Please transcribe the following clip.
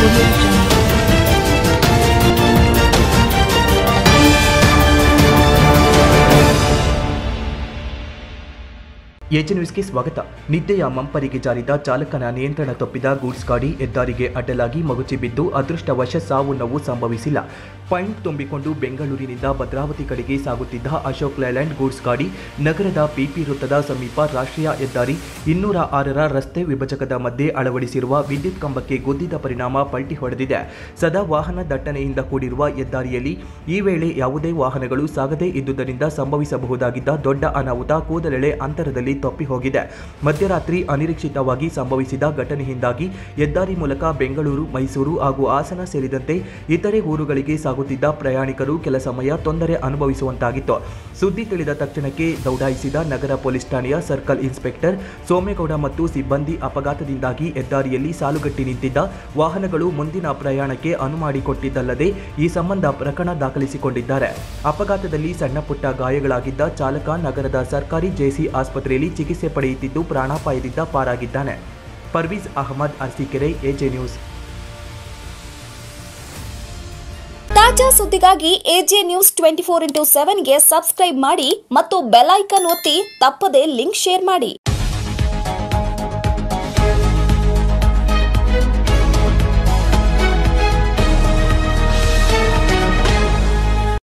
Audio Jungle. H ನ್ಯೂಸ್ಗೆ ಸ್ವಾಗತ ನಿದ್ದೆಯ ಮಂಪರಿಗೆ ಜಾರಿದ ಚಾಲಕನ ನಿಯಂತ್ರಣ ತಪ್ಪಿದ ಗೂಡ್ಸ್ ಗಾಡಿ ಹೆದ್ದಾರಿಗೆ ಅಡ್ಡಲಾಗಿ ಮಗುಚಿ ಬಿದ್ದು ಅದೃಷ್ಟವಶ ಸಾವು ನೋವು ಸಂಭವಿಸಿಲ್ಲ ಪಾಯಿಂಟ್ ತುಂಬಿಕೊಂಡು ಬೆಂಗಳೂರಿನಿಂದ ಭದ್ರಾವತಿ ಕಡೆಗೆ ಸಾಗುತ್ತಿದ್ದ ಅಶೋಕ್ ಲೇಲ್ಯಾಂಡ್ ಗೂಡ್ಸ್ ಗಾಡಿ ನಗರದ ಪಿಪಿ ವೃತ್ತದ ಸಮೀಪ ರಾಷ್ಟ್ರೀಯ ಹೆದ್ದಾರಿ ಇನ್ನೂರ ಆರರ ರಸ್ತೆ ವಿಭಜಕದ ಮಧ್ಯೆ ಅಳವಡಿಸಿರುವ ವಿದ್ಯುತ್ ಕಂಬಕ್ಕೆ ಗುದ್ದಿದ ಪರಿಣಾಮ ಪಲ್ಟಿ ಹೊಡೆದಿದೆ ಸದಾ ವಾಹನ ದಟ್ಟಣೆಯಿಂದ ಕೂಡಿರುವ ಹೆದ್ದಾರಿಯಲ್ಲಿ ಈ ವೇಳೆ ಯಾವುದೇ ವಾಹನಗಳು ಸಾಗದೇ ಇದ್ದುದರಿಂದ ಸಂಭವಿಸಬಹುದಾಗಿದ್ದ ದೊಡ್ಡ ಅನಾಹುತ ಕೂದಲೆಳೆ ಅಂತರದಲ್ಲಿ ತಪ್ಪಿ ಹೋಗಿದೆ ಮಧ್ಯರಾತ್ರಿ ಅನಿರೀಕ್ಷಿತವಾಗಿ ಸಂಭವಿಸಿದ ಘಟನೆಯಿಂದಾಗಿ ಹೆದ್ದಾರಿ ಮೂಲಕ ಬೆಂಗಳೂರು ಮೈಸೂರು ಹಾಗೂ ಹಾಸನ ಸೇರಿದಂತೆ ಇತರೆ ಊರುಗಳಿಗೆ ಸಾಗುತ್ತಿದ್ದ ಪ್ರಯಾಣಿಕರು ಕೆಲ ಸಮಯ ತೊಂದರೆ ಅನುಭವಿಸುವಂತಾಗಿತ್ತು ಸುದ್ದಿ ತಿಳಿದ ತಕ್ಷಣಕ್ಕೆ ದೌಡಾಯಿಸಿದ ನಗರ ಪೊಲೀಸ್ ಠಾಣೆಯ ಸರ್ಕಲ್ ಇನ್ಸ್ಪೆಕ್ಟರ್ ಸೋಮೇಗೌಡ ಮತ್ತು ಸಿಬ್ಬಂದಿ ಅಪಘಾತದಿಂದಾಗಿ ಹೆದ್ದಾರಿಯಲ್ಲಿ ಸಾಲುಗಟ್ಟಿ ನಿಂತಿದ್ದ ವಾಹನಗಳು ಮುಂದಿನ ಪ್ರಯಾಣಕ್ಕೆ ಅನು ಮಾಡಿಕೊಟ್ಟಿದ್ದಲ್ಲದೆ ಈ ಸಂಬಂಧ ಪ್ರಕರಣ ದಾಖಲಿಸಿಕೊಂಡಿದ್ದಾರೆ ಅಪಘಾತದಲ್ಲಿ ಸಣ್ಣ ಪುಟ್ಟ ಗಾಯಗಳಾಗಿದ್ದ ಚಾಲಕ ನಗರದ ಸರ್ಕಾರಿ ಜೆಸಿ ಆಸ್ಪತ್ರೆಯಲ್ಲಿ ಚಿಕಿತ್ಸೆ ಪಡೆಯುತ್ತಿದ್ದು ಪ್ರಾಣಾಪಾಯದಿಂದ ಪಾರಾಗಿದ್ದಾನೆ ಪರ್ವೀಸ್ ಅಹಮದ್ ಅರ್ಸಿಕೆರೆ ಎಜೆ ನ್ಯೂಸ್ ತಾಜಾ ಸುದ್ದಿಗಾಗಿ A J news twenty four into ಸೆವೆನ್ಗೆ ಸಬ್ಸ್ಕ್ರೈಬ್ ಮಾಡಿ ಮತ್ತು ಬೆಲ್ ಐಕನ್ ಒತ್ತಿ ತಪ್ಪದೇ ಲಿಂಕ್ ಶೇರ್ ಮಾಡಿ